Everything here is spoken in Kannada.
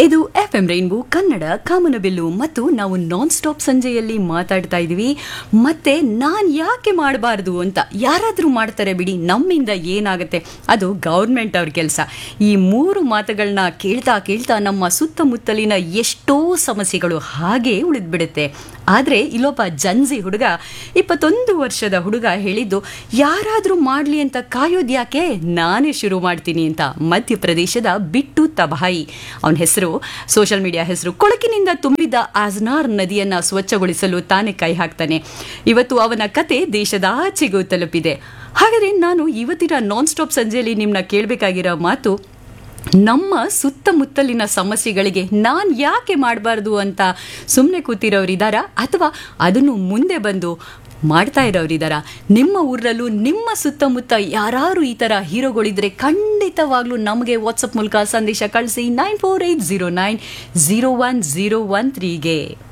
ಇದು ಎಫ್ ಎಂ ರೈನ್ಬೋ ಕನ್ನಡ ಕಾಮನಬಿಲ್ಲು ಮತ್ತು ನಾವು ನಾನ್ ಸ್ಟಾಪ್ ಸಂಜೆಯಲ್ಲಿ ಮಾತಾಡ್ತಾ ಇದೀವಿ ಮತ್ತೆ ನಾನ್ ಯಾಕೆ ಮಾಡಬಾರ್ದು ಅಂತ ಯಾರಾದರೂ ಮಾಡ್ತಾರೆ ಬಿಡಿ ನಮ್ಮಿಂದ ಏನಾಗುತ್ತೆ ಅದು ಗೌರ್ಮೆಂಟ್ ಅವ್ರ ಕೆಲಸ ಈ ಮೂರು ಮಾತುಗಳನ್ನ ಕೇಳ್ತಾ ಕೇಳ್ತಾ ನಮ್ಮ ಸುತ್ತಮುತ್ತಲಿನ ಎಷ್ಟೋ ಸಮಸ್ಯೆಗಳು ಹಾಗೇ ಉಳಿದ್ಬಿಡುತ್ತೆ ಆದರೆ ಇಲ್ಲೊಬ್ಬ ಜನ್ಸಿ ಹುಡುಗ ಇಪ್ಪತ್ತೊಂದು ವರ್ಷದ ಹುಡುಗ ಹೇಳಿದ್ದು ಯಾರಾದರೂ ಮಾಡಲಿ ಅಂತ ಕಾಯೋದು ಯಾಕೆ ನಾನೇ ಶುರು ಮಾಡ್ತೀನಿ ಅಂತ ಮಧ್ಯಪ್ರದೇಶದ ಬಿಟ್ಟು ತಬಾಯಿ ಅವನ ಹೆಸರು ಸೋಷಿಯಲ್ ಮೀಡಿಯಾ ಹೆಸರು ಕೊಳಕಿನಿಂದ ತುಂಬಿದ ಆಜ್ನಾರ್ ನದಿಯನ್ನ ಸ್ವಚ್ಛಗೊಳಿಸಲು ತಾನೇ ಕೈ ಹಾಕ್ತಾನೆ ಇವತ್ತು ಅವನ ಕತೆ ದೇಶದ ಆಚೆಗೂ ತಲುಪಿದೆ ಹಾಗಾದ್ರೆ ನಾನು ಇವತ್ತಿನ ನಾನ್ ಸ್ಟಾಪ್ ಸಂಜೆಯಲ್ಲಿ ನಿಮ್ಮನ್ನ ಕೇಳಬೇಕಾಗಿರೋ ಮಾತು ನಮ್ಮ ಸುತ್ತಮುತ್ತಲಿನ ಸಮಸ್ಯೆಗಳಿಗೆ ನಾನು ಯಾಕೆ ಮಾಡಬಾರ್ದು ಅಂತ ಸುಮ್ಮನೆ ಕೂತಿರೋರಿದ್ದಾರ ಅಥವಾ ಅದನ್ನು ಮುಂದೆ ಬಂದು ಮಾಡ್ತಾ ಇರೋರಿದ್ದಾರ ನಿಮ್ಮ ಊರಲ್ಲೂ ನಿಮ್ಮ ಸುತ್ತಮುತ್ತ ಯಾರು ಈ ಥರ ಹೀರೋಗಳಿದ್ರೆ ಖಂಡಿತವಾಗ್ಲೂ ನಮಗೆ ವಾಟ್ಸಪ್ ಮೂಲಕ ಸಂದೇಶ ಕಳಿಸಿ nine four eight zero nine zero one zero one ತ್ರೀಗೆ